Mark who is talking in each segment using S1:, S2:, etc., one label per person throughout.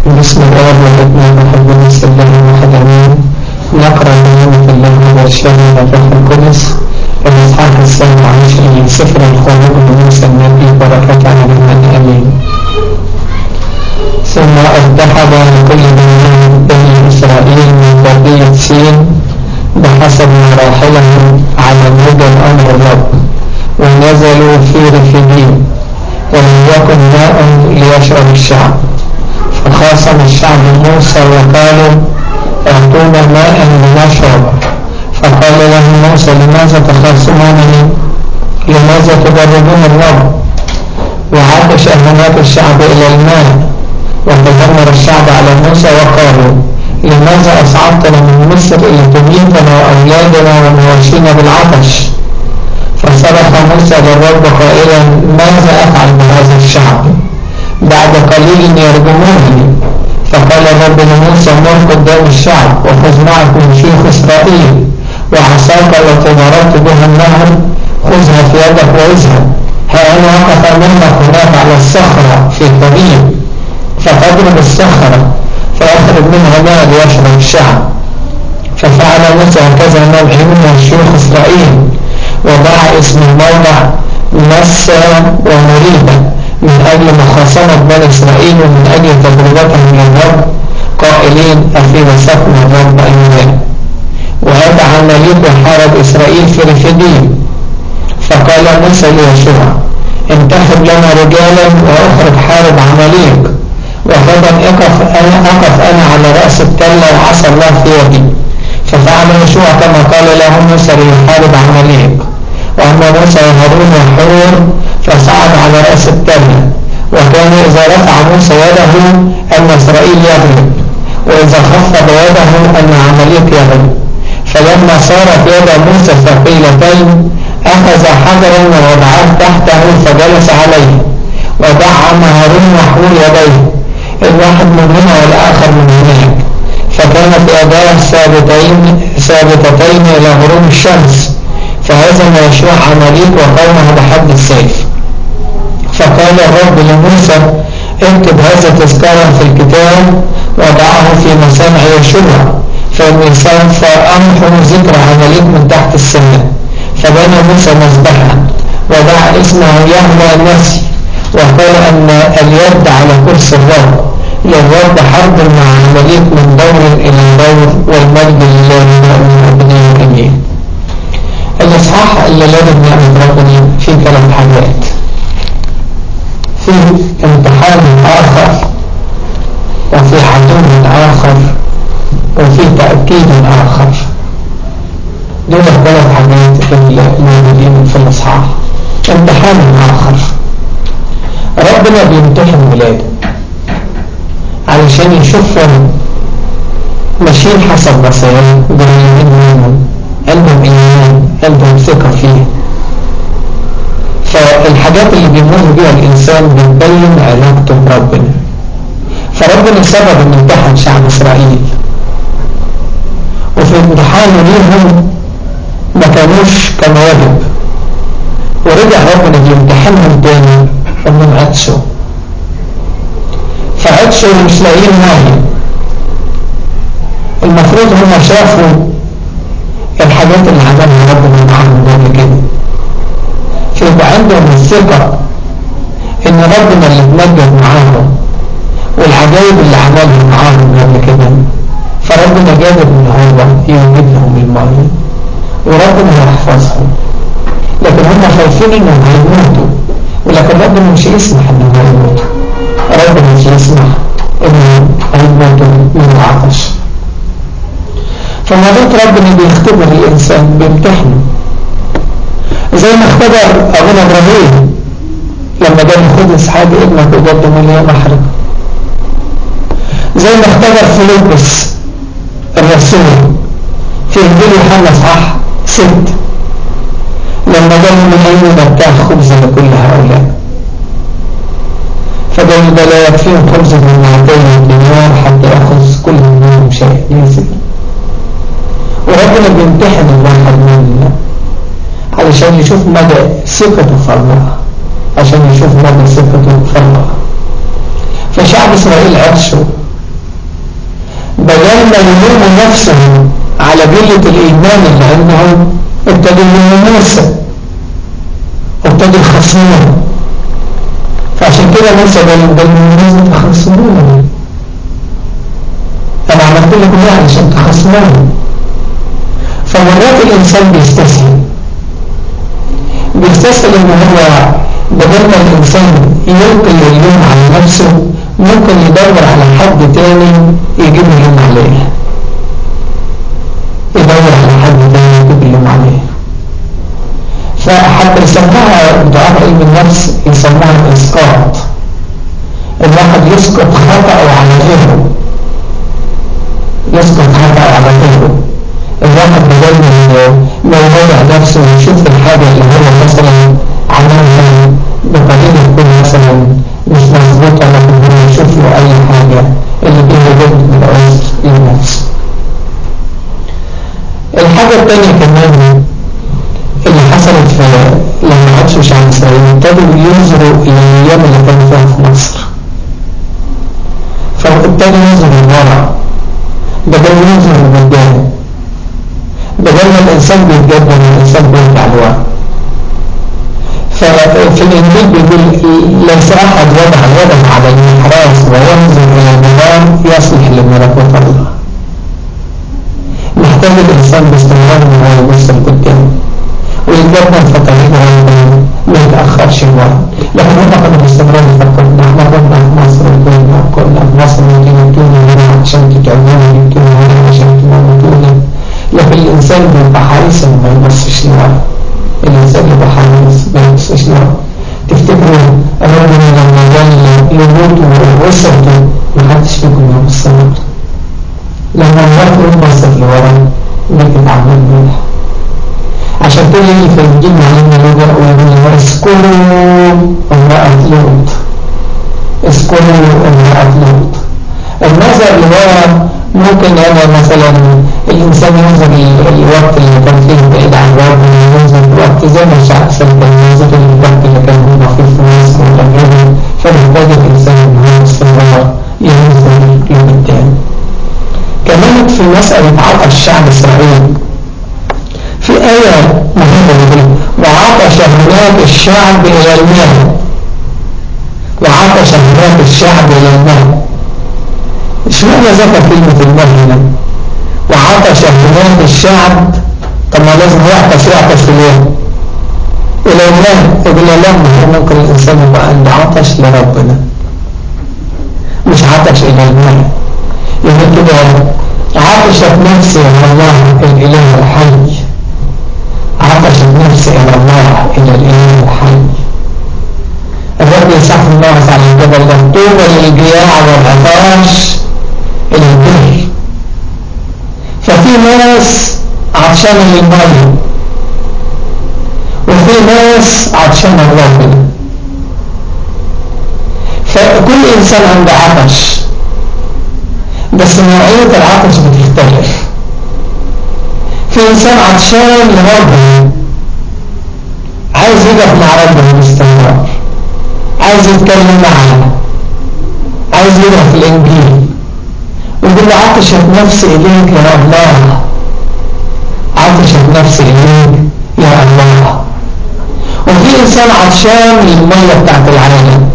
S1: بسم الله والابن والحب الله واحد امين نقرا كلمة الله والشهر والروح القدس الاصحاح السابع عشر من سفر الخروج من موسى النبي بركة علينا امين ثم ارتحب لكل بني اسرائيل من بردية سين بحسب مراحلهم على مدى امر الرب ونزلوا في رفدين ولم يكن ماء ليشرب الشعب فخاصم الشعب موسى وقالوا اعطونا ماء لنشرب فقال لهم موسى لماذا تخاصمونني لماذا تجربون الرب وعطش هناك الشعب إلى الماء وتذمر الشعب على موسى وقالوا لماذا أصعدتنا من مصر إلى تميتنا وأولادنا ومواشينا بالعطش فصرخ موسى للرب قائلا ماذا أفعل بهذا الشعب بعد قليل يرجمونني فقال الرب لموسى مر قدام الشعب وخذ معك من شيوخ إسرائيل وعصاك التي ضربت بها النهر خذها في يدك واذهب ها أنا وقف أمامك هناك على الصخرة في الطريق فتضرب الصخرة فيخرج منها ماء ليشرب الشعب ففعل موسى هكذا أمام عيون شيوخ إسرائيل وضع اسم الموضع مسا ومريبة من أجل مخاصمة بني إسرائيل ومن أجل تجربتهم للرب قائلين أفي وسطنا الرب أيام وهذا عمليك وحارب إسرائيل في رفدين فقال موسى ليشوع انتخب لنا رجالا وأخرج حارب عمليك وغدا أقف أنا, أقف أنا على رأس التلة وعصى الله في يدي ففعل يشوع كما قال له موسى ليحارب عمليك وأما موسى وهارون وحور فصعد على رأس التلة وكان إذا رفع موسى يده أن إسرائيل يغلب وإذا خفض يده أن عمليك يغلب فلما صارت يد موسى ثقيلتين أخذ حجرا ووضعه تحته فجلس عليه ودعم هارون وحور يديه الواحد من هنا والآخر من هناك فكانت يداه ثابتين ثابتتين إلى غروب الشمس فهزم يشوع عمليك وقومه بحد السيف فقال الرب لموسى اكتب هذا تذكارا في الكتاب وضعه في مسامع يشوع فإني سوف أمحو ذكر عمليك من تحت السماء فبنى موسى مذبحا ودعا اسمه يهوى النسي وقال أن اليد على كرسي الرب للرب حرب مع عمليك من دور إلى دور والمجد لله من أبنين أمين الإصحاح اللي لازم نعمل ربنا فيه ثلاث حاجات فيه امتحان آخر وفي حدود آخر وفي تأكيد آخر دول الثلاث حاجات الموجودين في الإصحاح امتحان آخر ربنا بيمتحن ولاده علشان يشوفهم ماشيين حسب وصاياه قريبين منه عندهم إيمان عندهم ثقة فيه فالحاجات اللي بيمر بيها الإنسان بتبين علاقته بربنا فربنا سبب ان امتحن شعب إسرائيل وفي امتحانه ليهم ما كانوش كما يجب ورجع ربنا بيمتحنهم تاني انهم عطشوا فعطشوا ومش لاقيين ميه المفروض هم شافوا الحاجات اللي عملها ربنا معاهم قبل كده فيبقى عندهم الثقة ان ربنا اللي اتمجد معاهم والعجائب اللي عملها معاهم قبل كده فربنا قادر ان هو يوجد لهم المية وربنا يحفظهم لكن هم خايفين انهم هيموتوا ولكن ربنا مش يسمح انهم هيموتوا ربنا مش يسمح انهم هيموتوا من العطش فمرات ربنا بيختبر الإنسان بيمتحنه زي ما اختبر أبونا إبراهيم لما قال خد إسحاق ابنك وقدم لي محرق زي ما اختبر فيلبس الرسول في إنجيل يوحنا اصحاح ست لما قال من أين نبتاع خبز لكل هؤلاء فقال ده لا يكفيهم خبز من معدين الدنيا حتى يأخذ كل منهم شيء ينزل وربنا بيمتحن الواحد مننا علشان يشوف مدى ثقته في الله عشان يشوف مدى ثقته في الله فشعب إسرائيل عطشوا ما يلوموا نفسهم على قلة الإيمان اللي عندهم ابتدوا يلوموا موسى وابتدوا يخصموه فعشان كده موسى قال ده لازم تخصموني أنا عملت لكم ايه عشان تخصموني فمرات الإنسان بيستسهل بيستسهل إن هو بدل ما الإنسان يلقي اللوم على نفسه ممكن يدور على حد تاني يجيب اللوم عليه يدور على حد تاني يجيب اللوم عليه فحتى يسموها دعاء علم النفس يسموها الإسقاط الواحد يسقط خطأه على غيره يسقط خطأه على غيره الواحد بدل ما يضيع نفسه ويشوف الحاجة اللي هو مثلا عملها بطريقة تكون مثلا مش مظبوطة لكن هو يشوف له أي حاجة اللي بيها جد من العذر للنفس الحاجة الثانية كمان اللي حصلت في لما عادشوا شعب إسرائيل ابتدوا ينظروا إلى الأيام اللي كانوا فيها في مصر فابتدوا ينظروا لورا بدل ينظروا لقدام بدل ما الإنسان بيتجدد الإنسان بيرجع لورا ففي الإنجيل بيقول ليس أحد وضع يده على المحراث وينظر إلى النظام يصلح لملكوت الله محتاج الإنسان باستمرار إن هو يبص لقدام ويتجنن في طريقه ما يتأخرش الوقت لكن هم كانوا باستمرار يفكروا احنا ربنا في مصر وكنا كنا في مصر ممكن يدونا هنا عشان تتعبونا يدونا هنا عشان تموتونا لكن الإنسان بيبقى حريص إنه ما يبصش لورا الإنسان يبقى حريص ما يبصش لورا تفتكروا ربنا لما جاء يموت ووصلوا ما حدش فيكم يبص لورا لما الرب بصت لورا بقت عمال ملح عشان كده يجي في الجيل معلمنا لوجا ويقول اسكنوا امرأة لوط اسكنوا امرأة لوط النظر اللي هو ممكن انا مثلا الانسان ينظر الوقت اللي كان فيه بعيد عن ربنا ينظر الوقت زي ما الشعب سلم ينظر الوقت اللي كان هو فيه في مصر ولا غيره فمحتاج الانسان ان هو باستمرار ينظر لقدام كمان في مسألة عطش شعب اسرائيل في آية مهمة جدا وعطش هناك الشعب إلى الماء وعطش هناك الشعب إلى الماء اشمعنى ذكر كلمة الماء هنا وعطش هناك الشعب طب ما لازم يعطش يعطش في اليوم إلى الماء يقول لا ممكن الإنسان يبقى عنده عطش لربنا مش عطش إلى الماء يعني كده عطشت نفسي إلى الله الإله الحي عطشت نفسي إلى الله إلى الإله الحي الرب يصح الله على الجبل ده طوبى للجياع والعطاش إلى البر ففي ناس عطشانة للمية وفي ناس عطشانة لربنا فكل إنسان عنده عطش بس نوعية العطش بتختلف في إنسان عطشان لربنا عايز يقف مع ربنا باستمرار عايز يتكلم معاه عايز يقرأ في الإنجيل ويقول له عطشت نفسي إليك يا الله عطشت نفسي إليك يا الله وفي إنسان عطشان للمية بتاعت العالم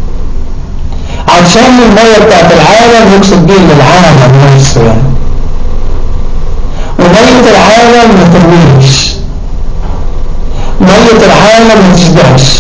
S1: عطشان للمية بتاعت العالم يقصد بيه للعالم نفسه يعني ومية العالم ما ترويش مية العالم ما تشبعش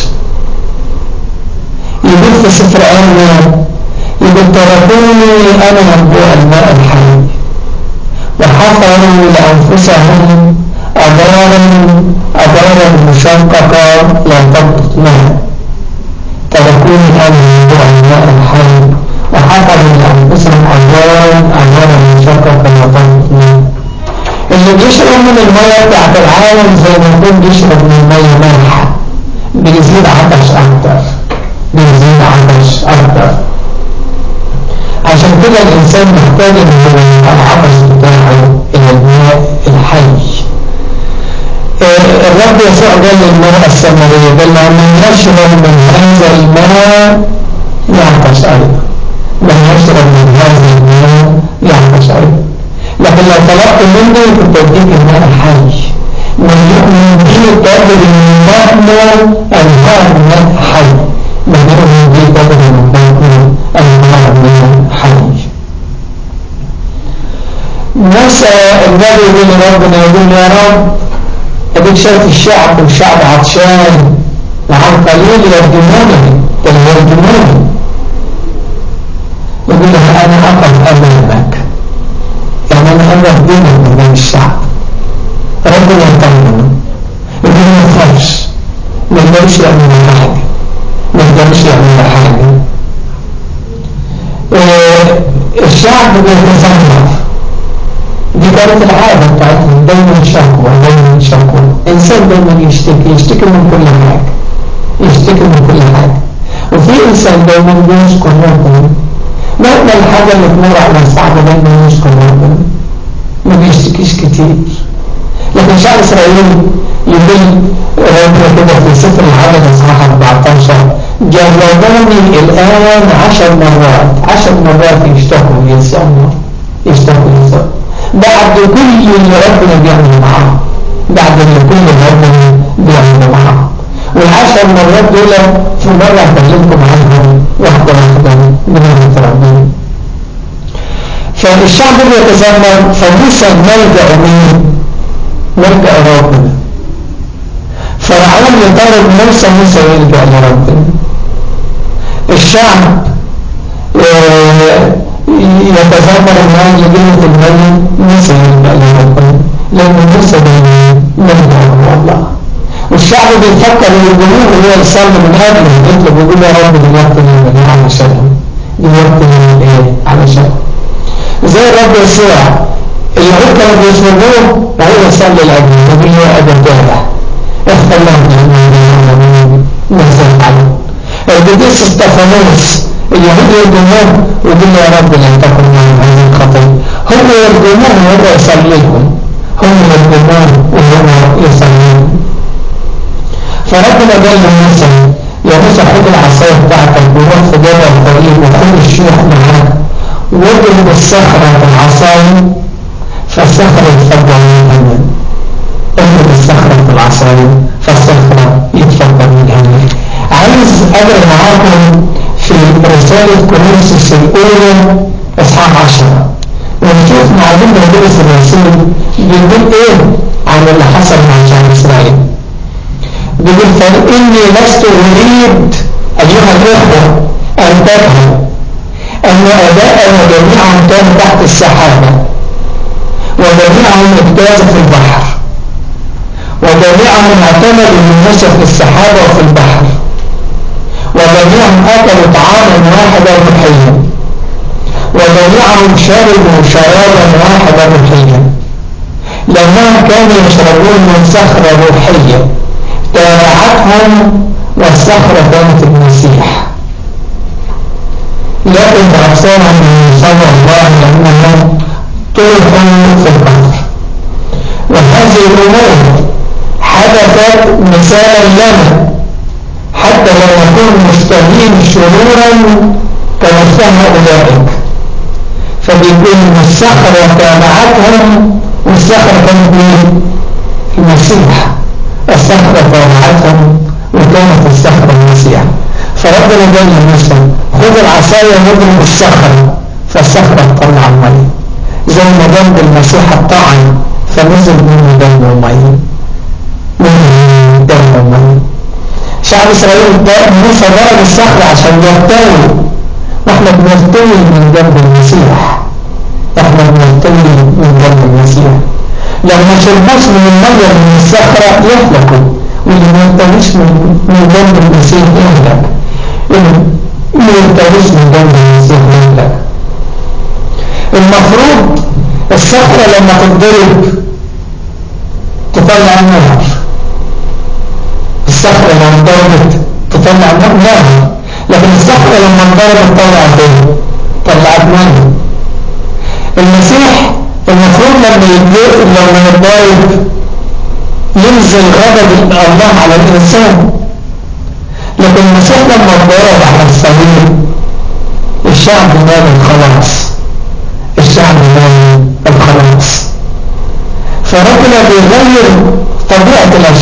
S1: يقول في سفر آية يقول تركوني أنا ينبوع الماء الحي وحفروا لأنفسهم أدارا أدارا مشققة لا تضبط ماء تركوني أنا ينبوع الماء الحي وحفروا لأنفسهم أدارا أدارا مشققة لا تضبط ماء اللي بيشرب من المية بتاعت العالم زي ما يكون بيشرب من المية مالحة بيزيد عطش أكتر بيزيد عطش أكتر عشان كده الإنسان محتاج إن هو العطش بتاعه إلى الماء الحي الرب يسوع قال للمرأة السمرية قال لها من يشرب من هذا الماء يعطش أيضا من يشرب من هذا الماء يعطش أيضا لكن لو طلبت مني كنت اديك الماء الحي من يؤمن به تجري من بطنه انهار ماء حي من يؤمن به تجري من بطنه انهار ماء حي موسى النبي يقول لربنا يقول يا رب اديك شايف الشعب والشعب عطشان وعن قليل يرجمونني يرجموني يقول لها انا اقف امامك يعني انا اقف بينك وبين الشعب ربنا يطمنه يقول ما تخافش ما يقدرش يعمل حاجه ما يقدرش يعمل حاجه الشعب بيتذمر دي كانت العادة بتاعتهم دايما شكوى دايما شكوى إنسان دايما يشتكي يشتكي من كل حاجة يشتكي من كل حاجة وفي إنسان دايما بيشكر ربنا مهما الحاجة اللي تمر على صعبة دايما يشكر ربنا ما بيشتكيش كتير لكن شعب إسرائيل يقول ربنا كده في سفر العدد اصحاح 14 جربوني الآن عشر مرات عشر مرات يشتكوا يسألوا يشتكوا يسألوا بعد كل اللي ربنا بيعمل معاه بعد اللي كل اللي ربنا بيعمل معاه والعشر مرات دول في مرة هكلمكم عنهم واحدة واحدة من ربنا فالشعب بيتذمر فموسى ملجأ مين؟ ملجأ ربنا فرعون يطالب موسى موسى يلجأ لربنا الشعب يتذمر ان لجنة الملك موسى يلجأ لربنا لأن موسى ملجأ الله والشعب بيفكر الجمهور هو يصلي من قبل يطلب يقول يا رب دلوقتي من علشان دلوقتي من ايه علشان زي الرب يسوع اليهود كانوا بيصلوه وهو يصلي لاجله يقول له ابا جابه اغفر لهم لانهم نزل عليه القديس استفانوس اليهود يرجموه ويقول له يا رب لا تكن معهم هذه الخطيه هم يرجموه وهو يصليهم هم يرجموه وهو يصليهم فربنا قال لموسى يا موسى خد العصايه بتاعتك وروح في جبل الطريق وخد الشيوخ معاك واضرب الصخره بالعصايه فالصخره يتفجر منها اضرب الصخره بالعصايه فالصخره يتفجر منها عايز اقرا معاكم في رساله كورنثوس الاولى اصحاح 10 ونشوف معلومه بولس الرسول بيقول ايه عن اللي حصل مع شعب اسرائيل بيقول فإني لست أريد أيها الإخوة أن تفهموا أن أداءنا جميعا كان تحت السحابة وجميعهم اجتازوا في البحر وجميعهم اعتمدوا من مشى في السحابة وفي البحر وجميعهم أكلوا طعاما واحدا روحيا وجميعهم شربوا شرابا واحدا روحيا لأنهم كانوا يشربون من صخرة روحية تابعتهم والصخرة كانت المسيح لكن أبصارهم من صبر الله لأنهم طرحوا في البحر وهذه الأمور حدثت مثالا لنا حتى لا نكون مشتهين شرورا كمثلها أولئك فبيقول ان الصخرة تابعتهم والصخرة كانت مين؟ المسيح الصخرة تابعتهم وكانت الصخرة المسيح فربنا قال لموسى خذ العصاية واضرب الصخرة فالصخرة تطلع المية زي ما جنب المسيح الطعن فنزل منه دم ومية منه دم ومية شعب إسرائيل موسى ضرب الصخرة عشان يرتوي واحنا بنرتوي من جنب المسيح احنا بنرتوي من جنب المسيح لو ما شربوش من المية من الصخرة يهلكوا واللي ما يرتويش من جنب المسيح يهلك اللي ما يرتويش من جنب المسيح يهلك المفروض الصخرة لما تتضرب تطلع النار الصخرة لما انضربت تطلع نار لكن الصخرة لما انضربت طلعت ايه؟ طلعت مية المسيح المفروض لما يتضرب لما يتضرب ينزل غضب الله على الإنسان لكن المسيح لما اتضرب على الصليب الشعب نال الخلاص الشعب نال الخلاص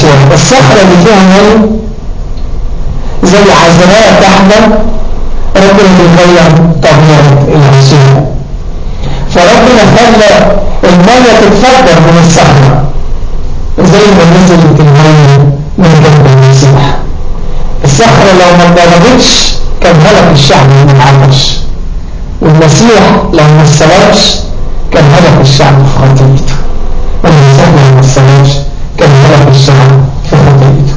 S1: ازاي الصخرة اللي فيها مية زي عزلاء تحت ربنا بيغير طبيعة العزلاء فربنا خلى المية تتفجر من الصخرة زي ما نزلت المية من جنب المسيح الصخرة لو ما اتضربتش كان هلك الشعب من العطش والمسيح لو ما استلمش كان هلك الشعب في خطيئته والمسيح لو ما استلمش كان هلك الشعب في خطيئته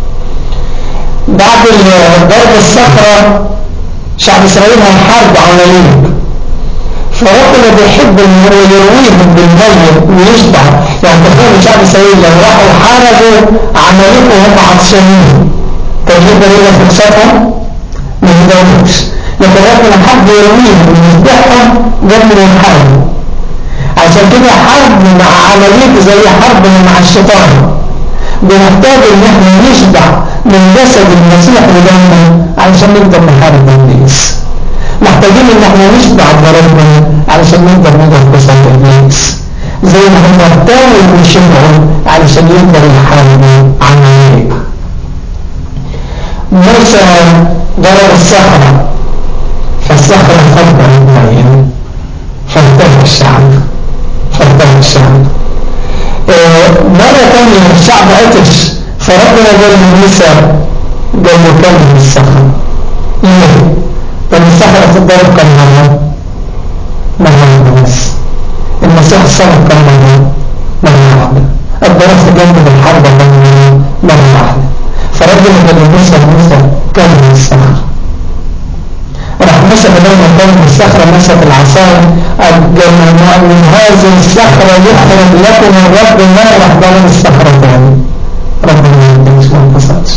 S1: بعد ضرب الصخرة شعب إسرائيل هيحارب عماليق فربنا بيحب ان هو يرويهم بالمية ويشبع يعني تخيل شعب إسرائيل لو راحوا حاربوا عماليق وهم عطشانين كان يقدر يلاقي فرصتهم ما يقدروش لكن ربنا حب يرويهم ويذبحهم قبل ما يحاربوا عشان كده حرب مع عملية زي حربنا مع الشيطان بنحتاج ان احنا نشبع من جسد المسيح ودمه علشان نقدر نحارب ابليس محتاجين ان احنا نشبع بربنا علشان نقدر نقدر جسد ابليس زي ما هم ارتاوا وشبعوا علشان يقدر يحاربوا عملية موسى ضرب الصخرة فالصخرة فجر المعين فارتفع الشعب فارتفع الشعب مرة تانية الشعب عطش فربنا قال لموسى قال له كلم الصخرة ليه؟ طب الصخرة تتضرب كم مرة؟ مرة واحدة بس المسيح صلب كم مرة؟ مرة واحدة الضرب في جنب الحرب مرة واحدة فربنا قال لموسى موسى كلم الصخرة راح موسى بدل ما كلم الصخرة مسك العصاية قال من هذه الصخرة يخرج لكم الرب ما راح ضرب الصخرة تاني ربنا ما يديش ما انبسطش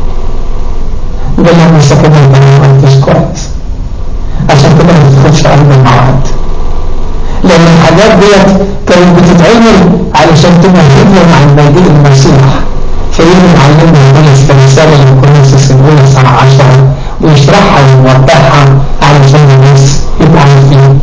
S1: قال له موسى كده انت ما عملتش كويس عشان كده ما تدخلش ارض المعاد لان الحاجات ديت كانت بتتعمل علشان تمهدنا مع المجيء المسيح فيجي معلمنا الناس في رسالة لكورنثوس الأولى سنة 10 ويشرحها ويوضحها علشان الناس يبقوا عارفين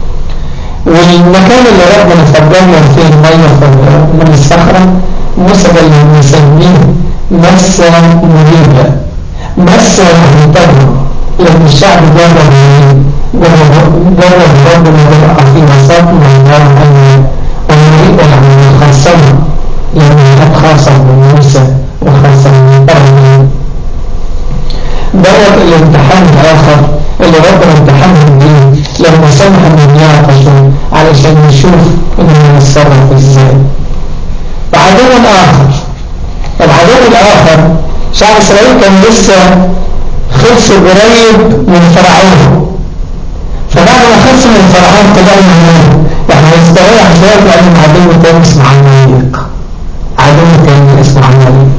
S1: والمكان اللي ربنا فضلنا فيه المية من الصخرة موسى قال له نسميه مسة مريبة مسة مهتمة لأن الشعب جرب جرب جرب ربنا يبقى في مساق من الله عنه ومريبة يعني مخصمة يعني كانت خاصة من موسى وخاصة من إبراهيم دوت الامتحان الآخر اللي ربنا امتحانهم بيه لما سمح انهم يعطشوا علشان نشوف انهم نتصرف ازاي وعدو آخر العدو الآخر شعب إسرائيل كان لسه خلصوا قريب من فرعون فبعد ما خلصوا من فرعون طلعوا من يعني يستريح شوية لأن عدو تاني اسمه عماليق عدو تاني اسمه عماليق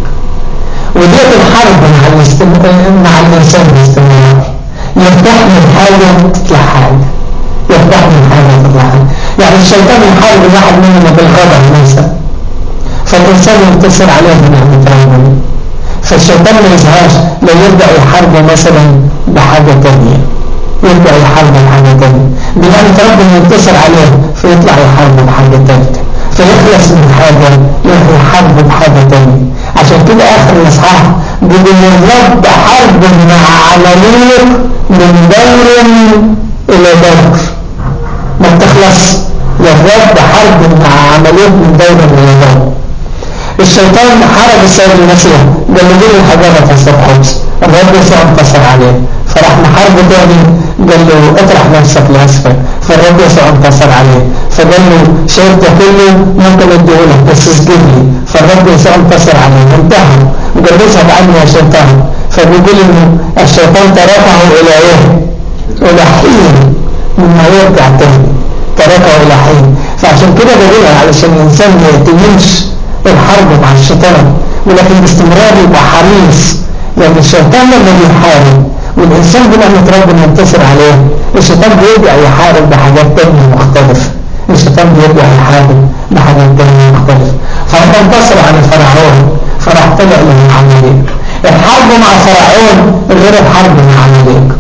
S1: وديت الحرب مع الاستم... مع الإنسان باستمرار يفتح من حاجة تطلع حاجة يفتح من حاجة تطلع حاجة يعني الشيطان يحارب الواحد مننا بالغضب مثلا فالإنسان ينتصر عليه بنعمة ربنا فالشيطان ما يزهقش لا يبدأ يحاربه مثلا بحاجة تانية يبدأ يحاربه بحاجة تانية بنعمة ربنا ينتصر عليه فيطلع يحاربه بحاجة تالتة فيخلص من حاجة يحاربه بحاجة تانية عشان كده آخر الإصحاح بيقول الرب حرب مع عمليق من دور إلى دور ما بتخلص الرب حرب مع عمليق من دور إلى دور الشيطان حارب السيد المسيح قال له ليه الحجارة تصير خبز الرب يسوع انتصر عليه فراح محاربه تاني قال له اطرح نفسك لاسفل فالرب يسوع انتصر عليه فقال له شيء ده كله ممكن اديهولك بس اسجد لي فالرب يسوع انتصر عليه انتهى وقال له اذهب عني يا شيطان فبيقول انه الشيطان تركه الى ايه؟ الى حين مما يرجع تاني تركه الى حين فعشان كده بقولها علشان الانسان ما يتمنش الحرب مع الشيطان ولكن باستمرار يبقى حريص لأن الشيطان لما بيحارب والإنسان بنعمة ربنا ينتصر عليه الشيطان بيرجع يحارب بحاجات تانية مختلفة الشيطان بيرجع يحارب بحاجات تانية مختلفة فراح انتصر على فرعون فراح طلع له عمليك الحرب مع فرعون غير الحرب مع عمليك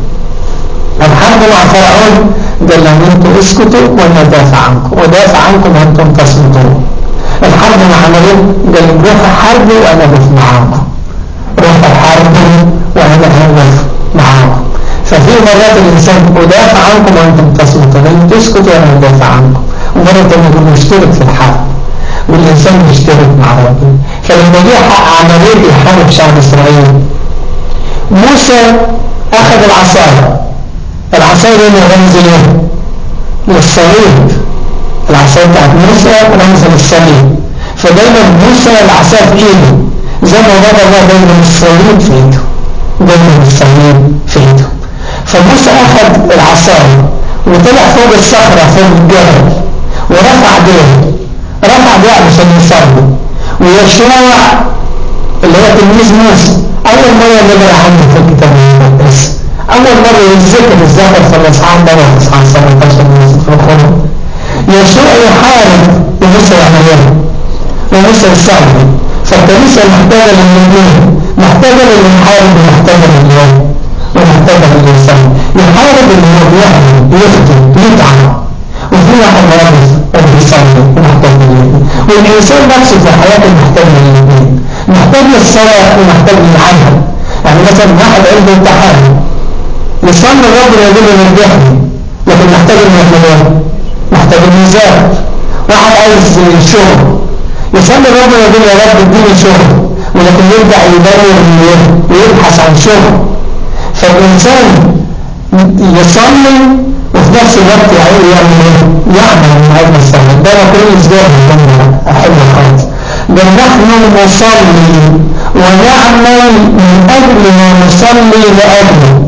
S1: الحرب مع فرعون قال لهم انتوا اسكتوا وانا دافع عنكم ودافع عنكم وانتم تصمتوا الحرب اللي عملوه قال روح حربي وانا بف معاكم روح الحرب وانا بف معاكم ففي مرات الانسان ادافع عنكم وانتم تصمتوا لن تسكتوا وانا ادافع عنكم ومرة تانية يكون مشترك في الحرب والإنسان مشترك مع ربنا فلما جه عملية يحارب شعب إسرائيل موسى أخذ العصاية العصاية دي رمز ليه؟ للصليب العصاية بتاعت موسى رمز للصليب فدايما موسى العصاية في ايده زي ما بابا الله دايما الصليب في ايده دايما الصليب في ايده فموسى أخذ العصاية وطلع فوق الصخرة فوق الجبل ورفع ديه رفع ديه عشان يصلي ويشوع اللي هو تلميذ موسى أول مرة نقرأ عنه في الكتاب المقدس أول مرة يذكر الذكر في الإصحاح ده إصحاح 17 من في الخروج يشوع يحارب وموسى يعملها وموسى يصلي فالكنيسة محتاجة للاثنين محتاجة للي يحارب ومحتاجة للي ومحتاجة للي يصلي يحارب اللي هو بيعمل بيخدم بيتعب وفي واحد واقف بيصلي ومحتاج للاثنين والإنسان نفسه في حياته محتاج للاثنين محتاج للصلاة ومحتاج للعمل يعني مثلا واحد عنده امتحان يصلي ربنا يقول له نجحني لكن محتاج انه يعمل ايه؟ محتاج انه يذاكر واحد عايز شغل يصلي ربنا يقول يا رب اديني شغل ولكن يرجع يدور ويبحث عن شغل فالإنسان يصلي وفي نفس الوقت يعمل يعمل ايه؟ يعمل من هذا السنة ده ما كل اسبوع احب خالص بل نحن نصلي ونعمل من اجل ما نصلي لاجله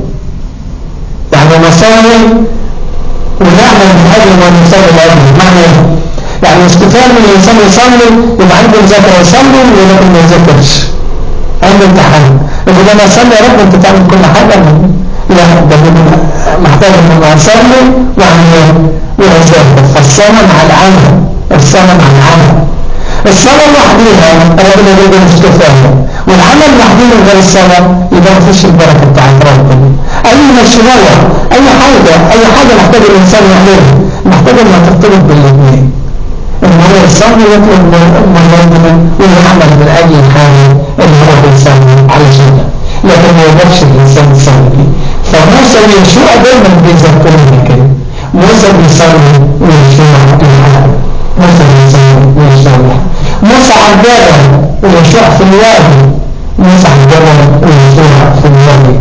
S1: يعني نصلي ونعمل من اجل ما نصلي لاجله معنى ايه؟ يعني استفاد من الانسان يصلي يبقى عنده مذاكره يصلي ولكن ما يذاكرش عنده امتحان يقول انا اصلي يا رب انت تعمل كل حاجه لا ده محتاج ان انا اصلي واعمل واذاكر فالصلاه مع العمل الصلاه مع العمل الصلاه لوحديها ربنا يريد مش كفايه والعمل لوحده من غير الصلاه يبقى مفيش البركه بتاعت ربنا اي مشروع اي حاجه اي حاجه محتاج الانسان يعملها محتاج انها ترتبط بالاثنين ان هو يصلي ويطلب من ربنا ويعمل من اجل الحاجه اللي هو بيصلي علشانها لكن ما يقدرش الانسان يصلي فموسى ويشوع دايما بيذكرنا كده موسى بيصلي ويشوع الحاجه موسى بيصلي ويشوع موسى على الجبل ويشوع في الوادي موسى على الجبل ويشوع في الوادي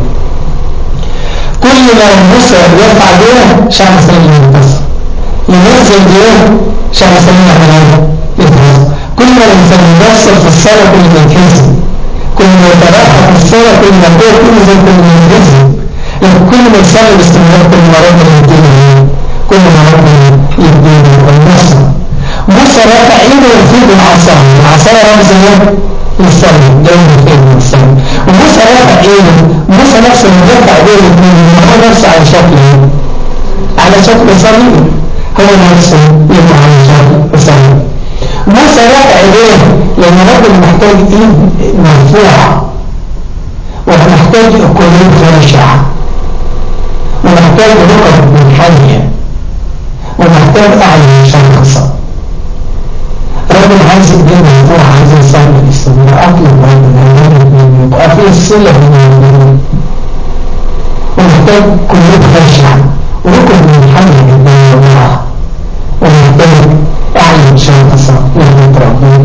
S1: كل ما موسى يرفع يده شعب اسرائيل ينتصر ينزل يده شعب اسرائيل يعمل ايه؟ يتهزم كل ما الانسان يبصر في الصلاه كل ما يتهزم كل ما يتراحى في الصلاه كل ما يقول كل زي كل ما يتهزم لكن كل ما يصلي باستمرار كل ما ربنا يديله كل ما ربنا يديله النصر موسى رفع ايده ويفيد العصا العصا رمز ايه؟ للصلاه دايما يفيد من الصلاه وموسى رفع ايده موسى نفسه اللي رفع ايده الاثنين هو نفسه على شكل ايه؟ على شكل صليب هو نفسه يبقى على شكل صليب موسى رفع ايديه لان ربنا محتاج ايد مرفوعه ومحتاج قلوب خاشعه ومحتاج ركب منحنيه ومحتاج اعين شخصه ربنا عايز ايديه مرفوعه عايز يصلي باستمرار اطلب ربنا يبقى يبقى في الصله بين الاثنين ومحتاج قلوب خاشعه وركب منحنيه قدام الله ومحتاج أعلم شخصا نعمة ربنا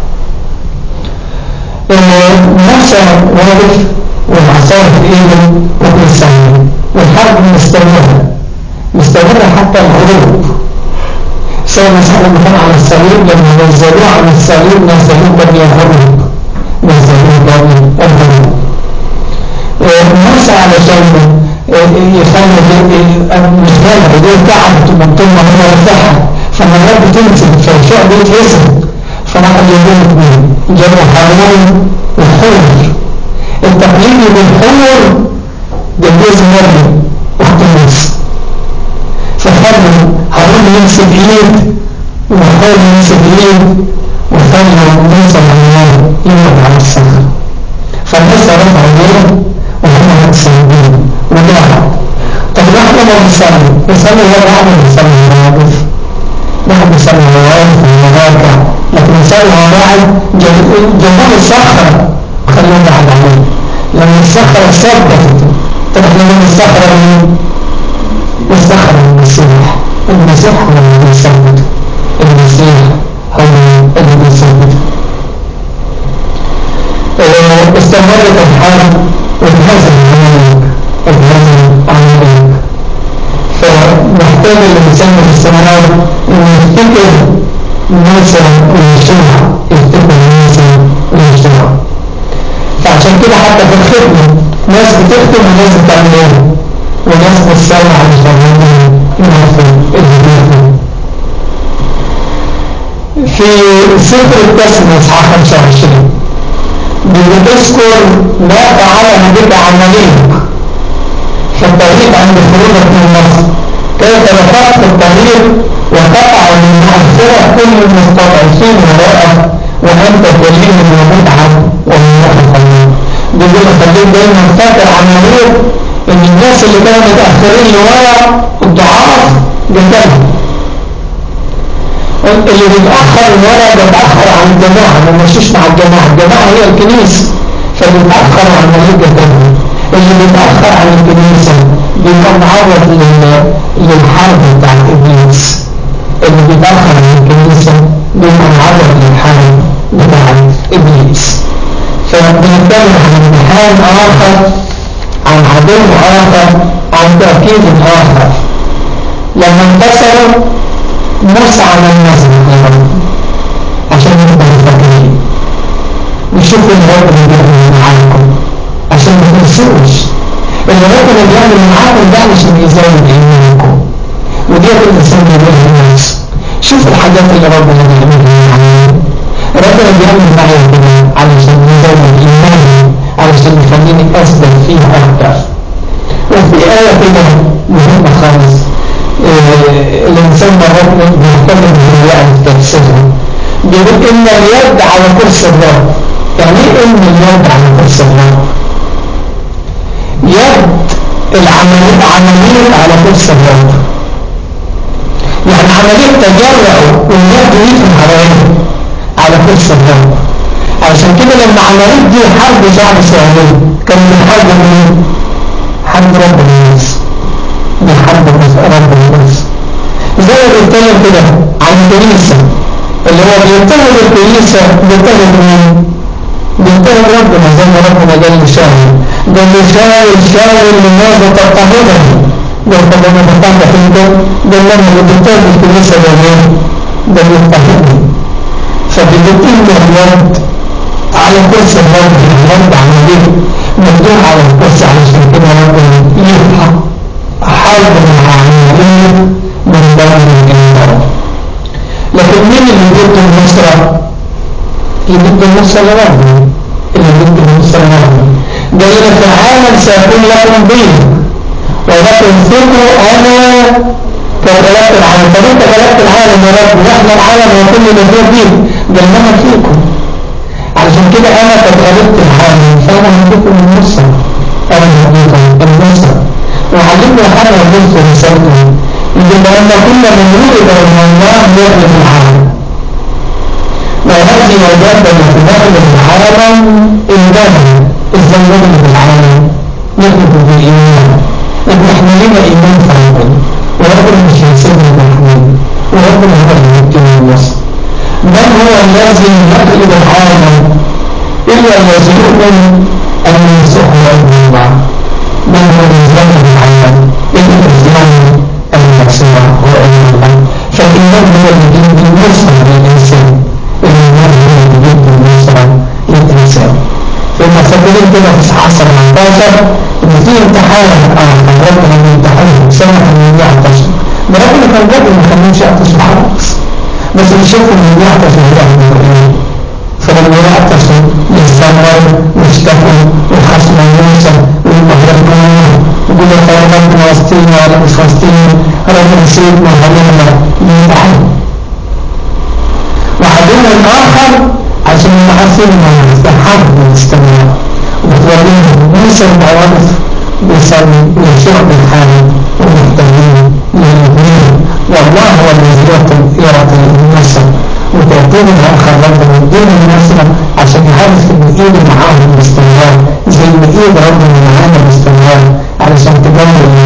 S1: موسى واقف والعصاية في ايده وبيصلي والحرب مستمرة مستمرة حتى الغروب سيدنا سعد بن على الصليب لما نزلوه عن الصليب نزلوه بني الغروب نزلوه بني الغروب موسى علشان يخلي مش جامع ايديه تعبت من طول ما هو يرتاحها فالمرات بتنزل فالشعب يتهزم فراح اليهود اثنين جابوا هارون وحور التقليدي بالحور ده جوز مريم اخت موسى فخلوا هارون يمسك ايد وحور يمسك ايد وخلوا موسى وعيان يقعد على الصخر فموسى رفع ايديه وهم متسلمين ودعوا طب احنا ما بنصلي نصلي ولا احنا بنصلي واقف نحن نصلي واقف وراكع لكن نصلي صلها بعد جابوا الصخرة خلوه بعد عليه لما الصخرة ثبتت طب احنا من الصخرة مين؟ الصخرة المسيح المسيح هو اللي بيثبت المسيح هو اللي بيثبت استمرت الحال وانهزم عملك انهزم عملك فنحتاج الإنسان في السماوات أن يفتكر موسى ويشوع يفتكر موسى ويشوع فعشان كده حتى في الخدمة ناس بتخدم وناس بتعمل ايه وناس بتصلي على الفرمان يعرفوا اللي بيخدم في سفر التسمية اصحاح 25 بتذكر ما فعله بك عمليك في الطريق عند خروجك من مصر كيف رفضت الطريق وقطع من مؤثرة كل المستضعفين وراءك وأنت كليم ومتعب ومنافق الله بيقول خليك دايما فاكر عملية ان الناس اللي كانوا متأخرين لورا الضعاف جدلهم اللي بيتأخر لورا بيتأخر عن الجماعة ما مشيش مع الجماعة الجماعة هي الكنيسة فبيتأخر عن عملية جدلهم اللي بيتأخر عن الكنيسة بيبقى معرض للحرب بتاعت إبليس اللي بيتأخر عن الكنيسة بيبقى معرض للحرب بتاعت إبليس فبنتكلم عن امتحان آخر عن عدو آخر عن تأكيد آخر لما انتصروا موسى عمل نظر عشان نبقى فاكرين وشوفوا الرب اللي بيعمل معاكم عشان ما تنسوش اللي ربنا بيعمل معاكم ده علشان يزود ايمانكم وديت الانسان بيقولها لنفسه شوف الحاجات اللي ربنا بيعملها معايا ربنا بيعمل معايا كده علشان يزود ايماني علشان يخليني اثبت فيها اكتر وفي آية كده مهمة خالص إيه الإنسان مرات بيهتم بالرياء في تفسيرها بيقول إن اليد على كرسي الرب يعني إيه إن اليد على كرسي الرب؟ يد العملية عملية على كرسي الرب يعني عملية تجرع واليد يفهم على ايه على كرسي الرب عشان كده لما عملية دي حرب شعب اسرائيل كان من حرب مين حرب رب الناس من حرب رب الناس زي ما بيتكلم كده عن الكنيسة اللي هو بيتهم الكنيسة بيتهم مين بيتهم ربنا زي ما ربنا قال لشاول ده اللي شاول شاول لماذا تضطهدني ده طب انا بطلع انت ده اللي انا بيتهم الكنيسة ده مين ده بيضطهدني فبيتم اليد على كرسي الرب اليد عمليه مفتوح على الكرسي علشان كده ربنا يفتح حرب مع عمليه من دار الانسان لكن مين اللي ضد النصرة؟ اللي ضد النصرة لربنا اللي ضد النصرة لربنا جاي في العالم سيكون لكم ضيق ولكن ثقوا انا كغلبت العالم طب انت غلبت العالم يا رب واحنا العالم وكل اللي هو فيه ده انما فيكم علشان كده انا قد غلبت العالم فانا هديكم النصرة انا هديكم النصرة وعلمنا حاجة يقول في رسالته يقول لما كنا من ولد من الله يغلب العالم وهذه الوجبة التي نغلب العالم إنما إذا نغلب العالم نغلب بالإيمان إن إحنا لنا إيمان في ربنا وربنا مش هيسيبنا محمود وربنا هو اللي يدينا النصر من هو الذي يغلب العالم إلا الذي يؤمن أن يسوع ابن الله من هو الذي يغلب العالم إلا الإسلام أن يسوع هو ابن الله فالإيمان هو الذي يدي النصر للإنسان الإيمان هو الذي يدي النصر للإنسان لما فاكرين كده في صحة 17 إن في امتحان آه كان ربنا بيمتحن سنة من يعطش ده ربنا كان قبل ما كانش يعطش خالص بس اللي شافوا من يعطش ويعمل إيه فلما يعطشوا يستمر ويشتكوا ويحسن موسى ويبهرقون يقول لك يا ربنا وسطينا ولا مش وسطينا ربنا سيدنا علينا يمتحن وعدو آخر عشان نعرفين ما نستحق ونستمر وتوريهم موسى المواقف بيصلي ويشوع بالحال ومحتاجين للمؤمنين والله هو الذي يعطي يعطي النصر وتأتينا آخر ربنا يدينا النصرة عشان يعرف ان ايده معاهم باستمرار زي ما ايد ربنا معانا باستمرار علشان تبين